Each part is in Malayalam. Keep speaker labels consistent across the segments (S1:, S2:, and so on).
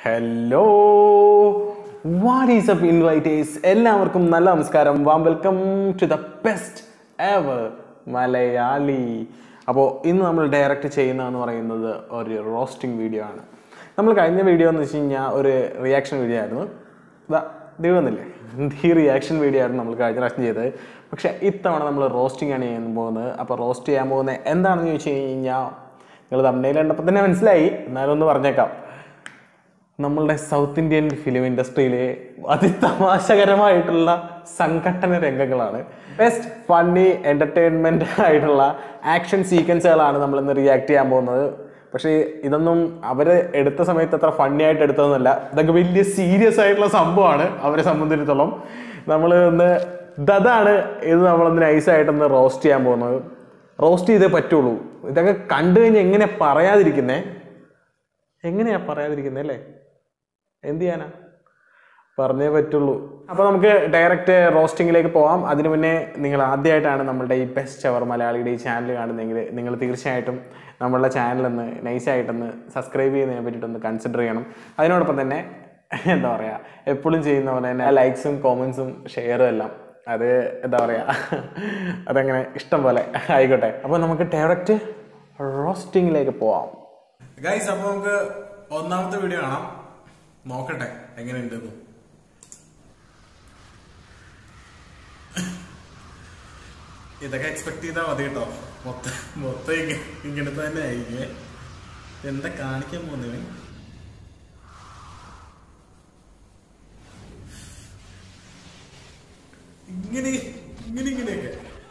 S1: Hello what is up inviters എല്ലാവർക്കും നല്ല നമസ്കാരം warm welcome to the best ever Malayali അപ്പോൾ ഇന്ന് നമ്മൾ ഡയറക്റ്റ് ചെയ്യുന്നതെന്ന് പറയുന്നത് ഒരു റോസ്റ്റിംഗ് വീഡിയോ ആണ് നമ്മൾ കഴിഞ്ഞ വീഡിയോ എന്ന് വെച്ച് കഴിഞ്ഞാൽ ഒരു റിയാക്ഷൻ വീഡിയോ ആയിരുന്നു ഇതാ തീർന്നില്ലേ ഈ റിയാക്ഷൻ വീഡിയോ ആയിരുന്നു നമ്മൾ കഴിഞ്ഞ പ്രാവശ്യം ചെയ്തത് പക്ഷേ ഇത്തവണ നമ്മൾ റോസ്റ്റിംഗ് ആണ് ചെയ്യാൻ പോകുന്നത് അപ്പോൾ റോസ്റ്റ് ചെയ്യാൻ പോകുന്നത് എന്താണെന്ന് ചോദിച്ചു കഴിഞ്ഞാൽ നിങ്ങൾ തമിഴ്നയിൽ കണ്ടപ്പോൾ തന്നെ മനസ്സിലായി എന്നാലും ഒന്ന് പറഞ്ഞേക്കാം നമ്മളുടെ സൗത്ത് ഇന്ത്യൻ ഫിലിം ഇൻഡസ്ട്രിയിലെ അതിതമാശകരമായിട്ടുള്ള സംഘട്ടന രംഗങ്ങളാണ് ബെസ്റ്റ് ഫണ്ണി എൻ്റർടൈൻമെൻ്റ് ആയിട്ടുള്ള ആക്ഷൻ സീക്വൻസുകളാണ് നമ്മളിന്ന് റിയാക്ട് ചെയ്യാൻ പോകുന്നത് പക്ഷേ ഇതൊന്നും അവർ എടുത്ത സമയത്ത് അത്ര ഫണ്ണി ആയിട്ട് എടുത്തതൊന്നുമല്ല ഇതൊക്കെ വലിയ സീരിയസ് ആയിട്ടുള്ള സംഭവമാണ് അവരെ സംബന്ധിച്ചിടത്തോളം നമ്മൾ ഒന്ന് ഇതാണ് ഇത് നമ്മളൊന്ന് നൈസായിട്ടൊന്ന് റോസ്റ്റ് ചെയ്യാൻ പോകുന്നത് റോസ്റ്റ് ചെയ്തേ പറ്റുള്ളൂ ഇതൊക്കെ കണ്ടു കഴിഞ്ഞാൽ എങ്ങനെ പറയാതിരിക്കുന്നേ എങ്ങനെയാ പറയാതിരിക്കുന്നത് അല്ലേ എന്ത് ചെയ്യാനാ പറഞ്ഞേ പറ്റുള്ളൂ അപ്പോൾ നമുക്ക് ഡയറക്റ്റ് റോസ്റ്റിങ്ങിലേക്ക് പോവാം അതിനു മുന്നേ നിങ്ങൾ ആദ്യമായിട്ടാണ് നമ്മളുടെ ഈ ബെസ്റ്റ് അവർ മലയാളിയുടെ ഈ ചാനൽ കാണുന്നതെങ്കിൽ നിങ്ങൾ തീർച്ചയായിട്ടും നമ്മളുടെ ചാനലൊന്ന് നൈസായിട്ടൊന്ന് സബ്സ്ക്രൈബ് ചെയ്യുന്നതിനെ പറ്റിയിട്ടൊന്ന് കൺസിഡർ ചെയ്യണം അതിനോടൊപ്പം തന്നെ എന്താ പറയുക എപ്പോഴും ചെയ്യുന്ന പോലെ തന്നെ ലൈക്സും കോമൻസും ഷെയറും എല്ലാം അത് എന്താ പറയുക അതങ്ങനെ ഇഷ്ടം പോലെ ആയിക്കോട്ടെ അപ്പോൾ നമുക്ക് ഡയറക്റ്റ് റോസ്റ്റിങ്ങിലേക്ക് പോവാം
S2: ഗൈസ് അപ്പൊ നമുക്ക് ഒന്നാമത്തെ വീഡിയോ കാണാം നോക്കട്ടെ എങ്ങനെയുണ്ടെന്ന് ഇതൊക്കെ എക്സ്പെക്ട് ചെയ്താൽ മതി കേട്ടോ മൊത്തം മൊത്തം ഇങ്ങ- ഇങ്ങനത്തെ തന്നെ ആയിരിക്കും എന്താ കാണിക്കാൻ പോകുന്നതിന് ഇങ്ങനെ ഇങ്ങനെ ഇങ്ങനെയൊക്കെ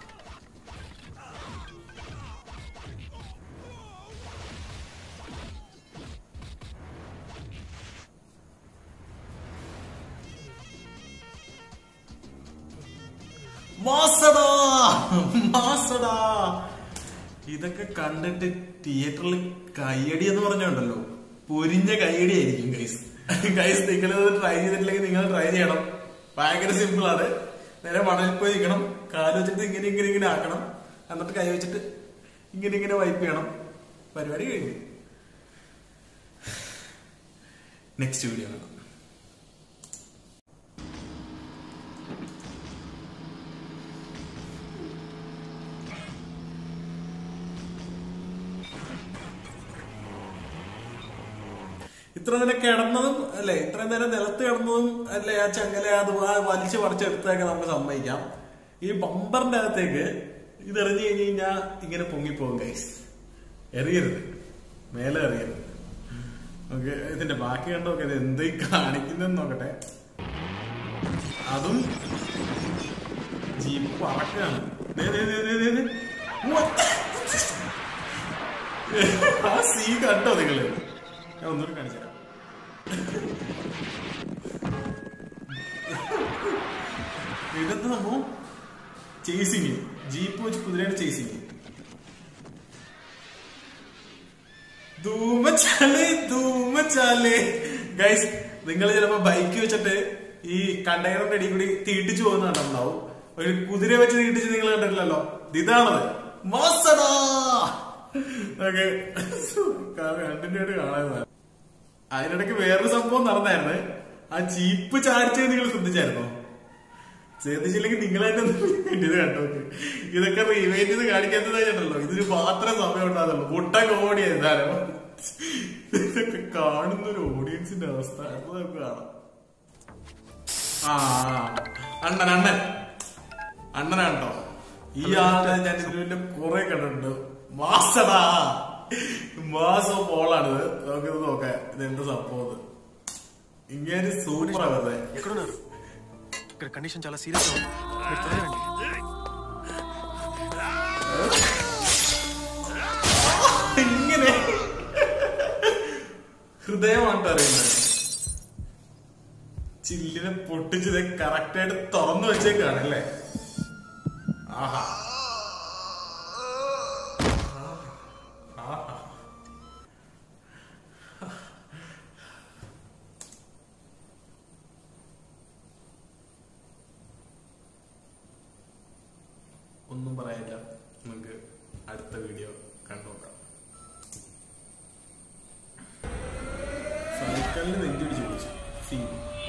S2: മാസടാ മാസടാ ഇതൊക്കെ കണ്ടിട്ട് തിയേറ്ററിൽ കയ്യടി എന്ന് പറഞ്ഞുണ്ടല്ലോ പൊരിഞ്ഞ കയ്യടി ആയിരിക്കും ഗൈസ് ഗൈസ് നിങ്ങൾ ട്രൈ ചെയ്തിട്ടില്ലെങ്കിൽ നിങ്ങൾ ട്രൈ ചെയ്യണം ഭയങ്കര സിമ്പിൾ ആണ് നേരെ മണലിൽ പോയി നിൽക്കണം കാല് വെച്ചിട്ട് ഇങ്ങനെ ഇങ്ങനെ ഇങ്ങനെ ആക്കണം എന്നിട്ട് കൈ വെച്ചിട്ട് ഇങ്ങനെ ഇങ്ങനെ വൈപ്പ് ചെയ്യണം പരിപാടി കഴിഞ്ഞു നെക്സ്റ്റ് വീഡിയോ കാണാം ഇത്ര നേരം കിടന്നതും അല്ലെ ഇത്ര നേരം നിലത്ത് കിടന്നതും അല്ലെ ആ ചങ്ങല അത് ആ വലിച്ചു പറിച്ചെടുത്തൊക്കെ നമുക്ക് സമ്മതിക്കാം ഈ ബമ്പറിന്റെ അകത്തേക്ക് ഇത് എറിഞ്ഞു കഴിഞ്ഞ് കഴിഞ്ഞാൽ ഇങ്ങനെ പൊങ്ങിപ്പോകും ഗൈസ് എറിയരുത് മേലെ എറിയരുത് നമുക്ക് ഇതിന്റെ ബാക്കി കണ്ടു നോക്കാം ഇത് എന്ത് കാണിക്കുന്നെന്ന് നോക്കട്ടെ അതും ജീപ്പ് പറക്കാണ് ദേ, ദേ, ദേ, ദേ, ദേ, ദേ. What? ആ സീ കണ്ടോ നിങ്ങള് ഞാൻ ഒന്നുകൂടി കാണിച്ചു തരാം ഇതെന്താ സംഭവം ചേസിങ് ജീപ്പ് വെച്ച് കുതിരയുടെ ചേസിങ് ധൂമച്ചാലേ ധൂമച്ചാലേ ഗൈസ് നിങ്ങൾ ചിലപ്പോ ബൈക്ക് വെച്ചിട്ട് ഈ കണ്ടെയ്നറിന്റെ അടി കൂടി തീട്ടിച്ചു പോകുന്ന കണ്ടിട്ടുണ്ടാവും ഒരു കുതിര വെച്ച് തീട്ടിച്ച് നിങ്ങൾ കണ്ടിട്ടില്ലല്ലോ ഇതാണത് മാസടാ ഓക്കെ കണ്ടിന്യൂട്ട് കാണാൻ അതിനിടയ്ക്ക് വേറൊരു സംഭവം നടന്നായിരുന്നു ആ ജീപ്പ് ചാടിച്ചത് നിങ്ങൾ ശ്രദ്ധിച്ചായിരുന്നോ ശ്രദ്ധിച്ചില്ലെങ്കിൽ നിങ്ങളായിട്ട് ഇത് കണ്ടോ ഇതൊക്കെ റിവൈൻഡ് ചെയ്ത് കാണിക്കാത്തതായിട്ടല്ലോ ഇതിന് മാത്രം സമയം ഉണ്ടാകുന്നുള്ളൂ മുട്ട കോടിയായി ധാരാളം ഇതൊക്കെ കാണുന്ന ഒരു ഓഡിയൻസിന്റെ അവസ്ഥ അത് നമുക്ക് കാണാം ആ ആ. അണ്ണൻ അണ്ണൻ അണ്ണനാട്ടോ ഈ ആളെ ഞാൻ ഇതിന്റെ കുറെ കണ്ടിട്ടുണ്ട് മാസടാ മാസം പോളാണിത് നമുക്കിത് നോക്കാം ഇത് എന്ത് സംഭവം ഇത്. ഇങ്ങനെ സൂപ്പറാ വെറുതെ
S3: ఎక్కడున్నారు ఇక్కడ కండిషన్ చాలా సీరియస్ ఉంది మీరు త్వరగా రండి
S2: ഇങ്ങനെ ഹൃദയമാണ് അറിയുന്നത് ചില്ലിനെ പൊട്ടിച്ചത് കറക്റ്റ് ആയിട്ട് തുറന്നു വെച്ചേക്കാണ് അല്ലേ ആഹാ ആഹാ. ഒന്നും പറയാനില്ല നമുക്ക് അടുത്ത വീഡിയോ കണ്ടുനോക്കാം സഹിക്കാൻ നല്ല നെഞ്ചിടിച്ച് ചോദിച്ചു സീൻ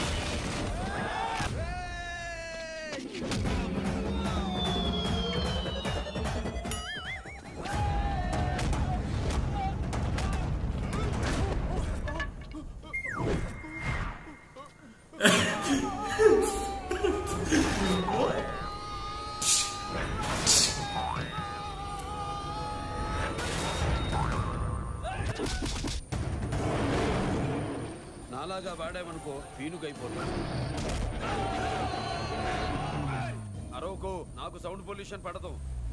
S4: నాలాగా వాడామనుకో పీనుకైపోతుంది అరవకు నాకు సౌండ్ పొల్యూషన్ పడదు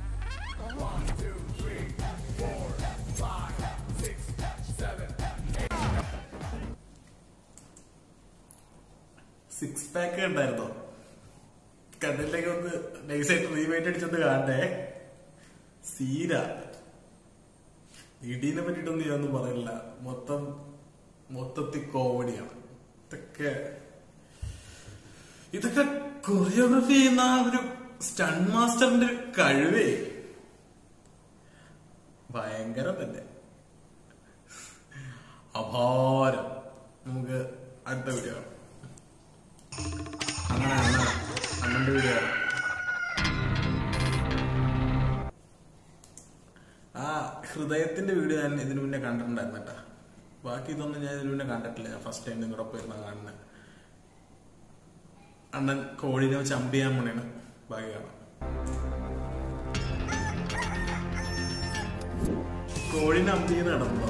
S2: സിക്സ് പാക്ക് ഉണ്ടായിരുന്നോ കണ്ണിലേക്ക് ഒന്ന് നൈസായിട്ട് റീവൈറ്റ് അടിച്ചൊന്ന് കാണണ്ടേ സീര ഇടീനെ പറ്റിയിട്ടൊന്നും ഞാനൊന്നും പറയില്ല മൊത്തം മൊത്തത്തിൽ കോമഡിയാണ് ഇതൊക്കെ ഇതൊക്കെ കൊറിയോഗ്രഫി ചെയ്യുന്ന ആ ഒരു സ്റ്റൺ മാസ്റ്ററിന്റെ ഒരു കഴിവേ ഭയങ്കരം തന്നെ അപാരം നമുക്ക് അടുത്ത വീഡിയോ കാണാം അങ്ങനെ അണ്ണ അണ്ണന്റെ വീഡിയോ കാണാം ആ ഹൃദയത്തിന്റെ വീഡിയോ ഞാൻ ഇതിനു മുന്നേ കണ്ടിട്ടുണ്ടായിരുന്നു കേട്ടാ ബാക്കി ഇതൊന്നും ഞാൻ ഇതിനു മുന്നേ കണ്ടിട്ടില്ല ഞാൻ ഫസ്റ്റ് ടൈം നിങ്ങളുടെ ഒപ്പം ഇരുന്ന കാണുന്നത് അണ്ണൻ കോഴിനെ വെച്ച് അമ്പ് ചെയ്യാൻ പോണേണ് ബാക്കി കാണാം കോഴിനെ അമ്പ് ചെയ്ത് നടന്നോ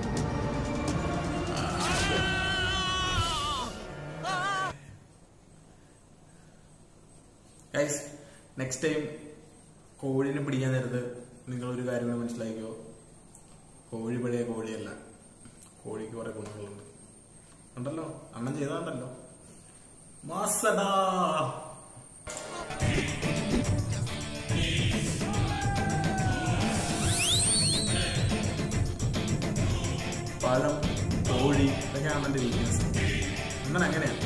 S2: ഗൈസ് നെക്സ്റ്റ് ടൈം കോഴിനെ പിടിക്കാൻ നേരത്ത് നിങ്ങൾ ഒരു കാര്യം കൂടെ മനസ്സിലാക്കിയോ കോഴി പഴയ കോഴിയല്ല കോഴിക്ക് കുറെ ഗുണങ്ങളുണ്ട് ഉണ്ടല്ലോ അണ്ണൻ ചെയ്താണ്ടല്ലോ മാസടാ പഴം കോഴി ഇതൊക്കെയാണ് അണ്ണന്റെ വീക്ക്നെസ് അണ്ണൻ അങ്ങനെയാണ്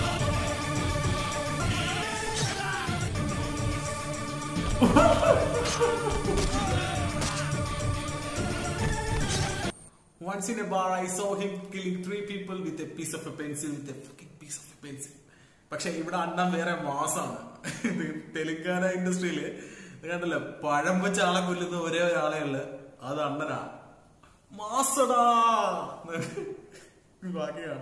S2: Once in a bar, I saw him killing three people with a piece of a pencil, with a fucking piece of a pencil. പക്ഷെ ഇവിടെ അണ്ണൻ വേറെ മാസാണ് ഇത് തെലുങ്കാന ഇൻഡസ്ട്രിയില് ഇത് കണ്ടല്ലോ പഴം വെച്ച് ആളെ കൊല്ലുന്ന ഒരേ ഒരാളെ ഉള്ളു അത് അണ്ണനാ മാസടാ ബാക്കിയാണ്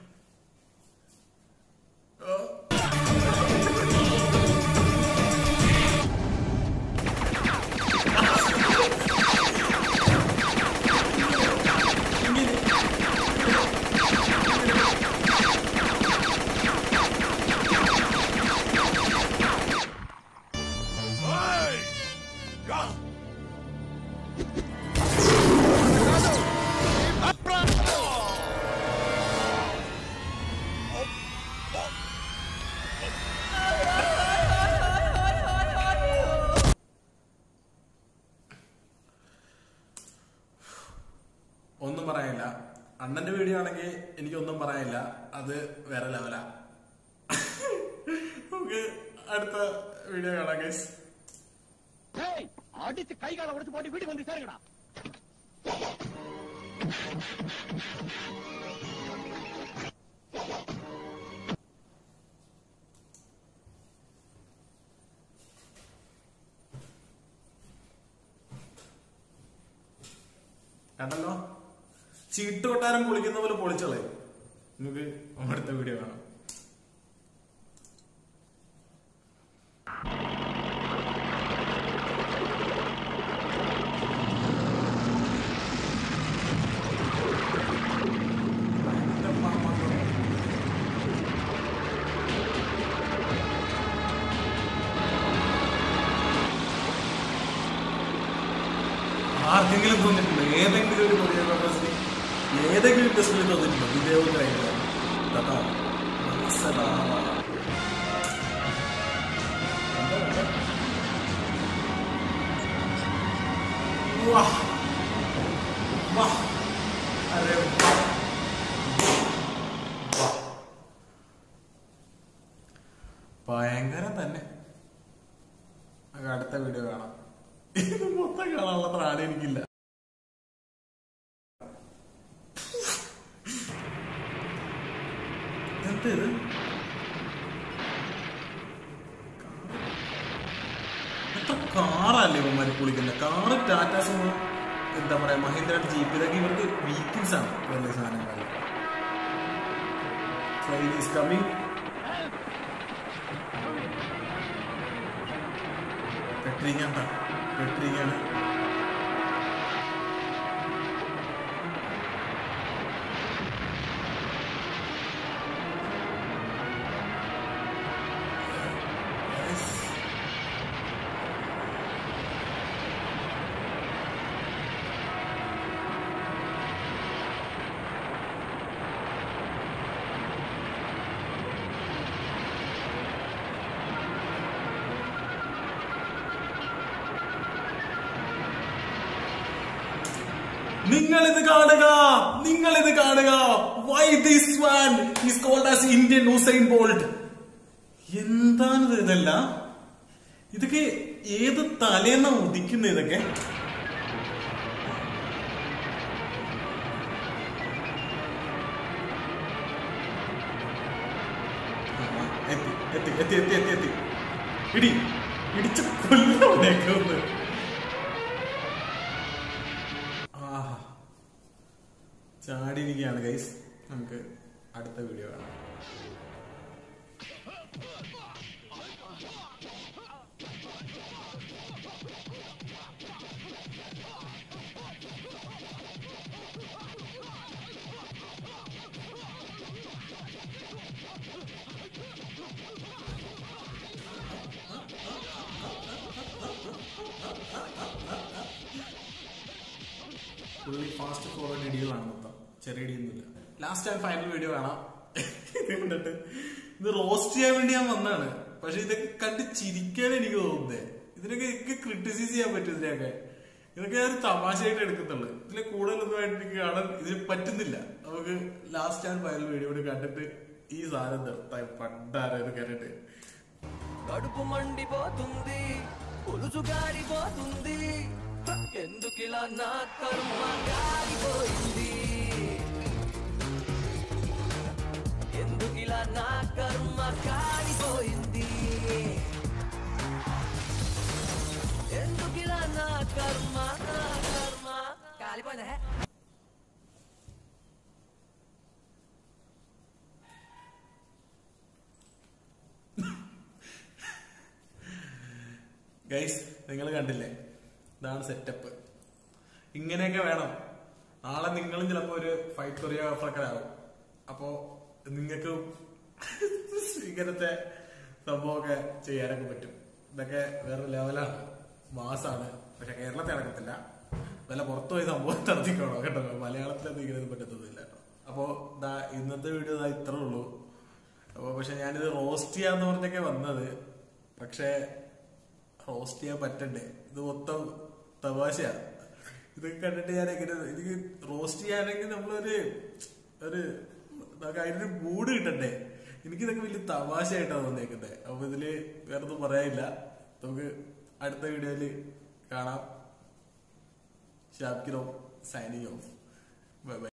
S2: ഒന്നും പറയാനില്ല അണ്ണന്റെ വീഡിയോ ആണെങ്കിൽ എനിക്കൊന്നും പറയാനില്ല അത് വേറെ ലെവലാ നമുക്ക് അടുത്ത വീഡിയോ കാണാം ഗൈസ്
S5: அடிச்சு கை கால உடைச்சு போட்டு வீட்டுக்கு வந்து சேருங்கடா
S2: കണ്ടല്ലോ ചീട്ട് കൊട്ടാരം പൊളിക്കുന്ന പോലെ പൊളിച്ചോളെ നമുക്ക് അടുത്ത വീഡിയോ കാണാം ആർക്കെങ്കിലും തോന്നിയിട്ടുണ്ടോ ഏതെങ്കിലും ഒരു കൊറിയോഗ്രാഫേഴ്സിന് ഏതെങ്കിലും ഇൻഡസ്ട്രിയിൽ തോന്നിയിട്ടുണ്ടോ വിദേവുദ്രായിട്ട് തഥാ മനസ്സടാ. വാ. വാ. അരെ വാ. വാ. ഭയങ്കരം തന്നെ നമുക്ക് അടുത്ത വീഡിയോ കാണാം ഇത് മൊത്തം കാണാനുള്ള ത്രാണി എനിക്കില്ല എന്താ ഇത് എത്ര കാറല്ലേ ഇവന്മാര് കുളിക്കുന്നത് കാറ് ടാറ്റ സുമോ എന്താ പറയാ മഹീന്ദ്ര ജീപ്പ് ഇതൊക്കെ ഇവർക്ക് വീക്കിൻസ് ആണ് വലിയ സാധനങ്ങൾ ട്രെയിൻ ഈസ് കമ്മിങ് പെട്രിങ്ങണ്ട പെട്രിങ്ങാണ് നിങ്ങൾ ഇത് കാണുക നിങ്ങൾ ഇത് കാണുക why this one is called as Indian Usain Bolt എന്താണിത് ഇതല്ല ഇതൊക്കെ ഏത് തലേന്നാ ഉദിക്കുന്ന ഇതൊക്കെ ആ, എത്തി എത്തി എത്തി എത്തി എത്തി എത്തി ഇടി ഇടിച്ച് കൊല്ലവനെയൊക്കെ ഒന്ന് ആഹാ ചാടിയിരിക്കുകയാണ് ഗൈസ് നമുക്ക് അടുത്ത വീഡിയോ കാണാം പുള്ളി ഫാസ്റ്റ് ഫോർവേഡ് ഇടികളാണ് മൊത്തം ചെറിയ ഇടിയൊന്നുമില്ല ലാസ്റ്റ് ആൻഡ് ഫൈനൽ വീഡിയോ കാണാം ഇത് കണ്ടിട്ട് ഇത് റോസ്റ്റ് ചെയ്യാൻ വേണ്ടി ഞാൻ വന്നാണ് പക്ഷെ ഇതൊക്കെ കണ്ട് ചിരിക്കാൻ എനിക്ക് തോന്നുന്നേ ഇതിനൊക്കെ എനിക്ക് ക്രിട്ടിസൈസ് ചെയ്യാൻ പറ്റും ഇതിനെയൊക്കെ ഇതൊക്കെ ഞാൻ ഒരു തമാശയായിട്ട് എടുക്കത്തുള്ളൂ ഇതിലെ കൂടുതലൊന്നും ആയിട്ട് എനിക്ക് കാണാൻ ഇതിന് പറ്റുന്നില്ല നമുക്ക് ലാസ്റ്റ് ആൻഡ് ഫൈനൽ വീഡിയോ കൂടി കണ്ടിട്ട് ഈ സാധനം നിർത്താൻ പണ്ടാരത് കണ്ടിട്ട്
S6: కడుపు మండిపోతుంది పులుసు గారిపోతుంది ఎందుకిలా నా కర్మ గారిపోయింది ఎందుకిలా నా కర్మ కాలిపోయింది ఎందుకిలా నా కర్మ నా కర్మ కాలిపోయిందా
S2: ഗൈസ് നിങ്ങൾ കണ്ടില്ലേ ഇതാണ് സെറ്റപ്പ് ഇങ്ങനെയൊക്കെ വേണം നാളെ നിങ്ങളും ചിലപ്പോ ഒരു ഫൈറ്റ് കൊറിയോഗ്രാഫറൊക്കെ ആവും അപ്പോ നിങ്ങൾക്ക് ഇങ്ങനത്തെ സംഭവമൊക്കെ ചെയ്യാനൊക്കെ പറ്റും ഇതൊക്കെ വേറെ ലെവലാണ് മാസാണ് പക്ഷെ കേരളത്തിൽ നടക്കത്തില്ല വല്ല പുറത്തു പോയി സംഭവം നടത്തിക്കോണോ കേട്ടോ മലയാളത്തിലൊന്നും ഇങ്ങനെ പറ്റത്തൊന്നുമില്ല കേട്ടോ അപ്പോ ദാ ഇന്നത്തെ വീഡിയോ ദാ ഇത്രേ ഉള്ളൂ അപ്പൊ പക്ഷെ ഞാനിത് റോസ്റ്റ് ചെയ്യാന്ന് പറഞ്ഞൊക്കെ വന്നത് പക്ഷേ റോസ്റ്റ് ചെയ്യാൻ പറ്റണ്ടേ ഇത് മൊത്തം തമാശയാ ഇതൊക്കെ കണ്ടിട്ട് ഞാൻ എങ്ങനെ ഇത് റോസ്റ്റ് ചെയ്യാനെങ്കിൽ നമ്മളൊരു ഒരു നമുക്ക് അതിനൊരു മൂഡ് കിട്ടണ്ടേ എനിക്കിതൊക്കെ വലിയ തമാശയായിട്ടാണ് തോന്നിയേക്കുന്നത് അപ്പൊ ഇതില് വേറെ ഒന്നും പറയാനില്ല നമുക്ക് അടുത്ത വീഡിയോയില് കാണാം ഷാബ്കിറോ സൈനിങ് ഓഫ് ബൈ ബൈ